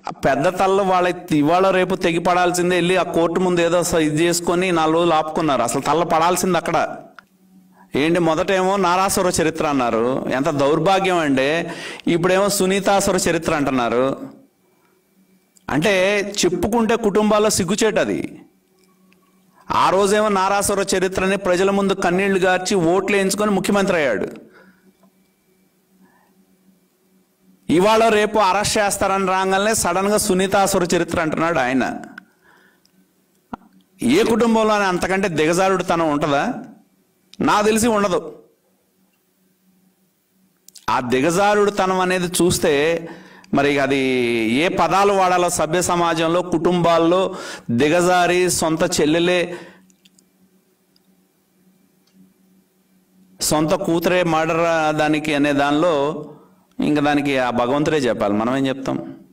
ఆ పెద్ద తల్ల వాళ్ళ ఇవాళ రేపు తెగి పడాల్సిందే వెళ్ళి ఆ కోర్టు ముందు ఏదో స- ఇది చేసుకొని నాలుగు రోజులు ఆపుకున్నారు అసలు తల్ల పడాల్సింది అక్కడ ఏంటి మొదటేమో నారాసుర చరిత్ర అన్నారు ఎంత దౌర్భాగ్యం అండి ఇప్పుడేమో సునీతాసుర చరిత్ర అంటున్నారు అంటే చెప్పుకుంటే కుటుంబాల్లో సిగ్గుచేటు అది ఆ రోజేమో నారాసుర చరిత్రని ప్రజల ముందు కన్నీళ్లు గార్చి ఓట్లు వేయించుకొని ముఖ్యమంత్రి అయ్యాడు ఇవాళ రేపు అరెస్ట్ చేస్తారని రాగానే సడన్ గా సునీతాసుర చరిత్ర అంటున్నాడు ఆయన ఏ కుటుంబంలో అంతకంటే దిగజారుడు తనం ఉంటుందా నాకు తెలిసి ఉండదు ఆ దిగజారుడు తనం అనేది చూస్తే మరి అది ఏ పదాలు వాడాలో సభ్య సమాజంలో కుటుంబాల్లో దిగజారి సొంత చెల్లెలే సొంత కూతురే మర్డర్ దానికి అనే దానిలో ఇంకా దానికి ఆ భగవంతుడే చెప్పాలి మనం ఏం చెప్తాం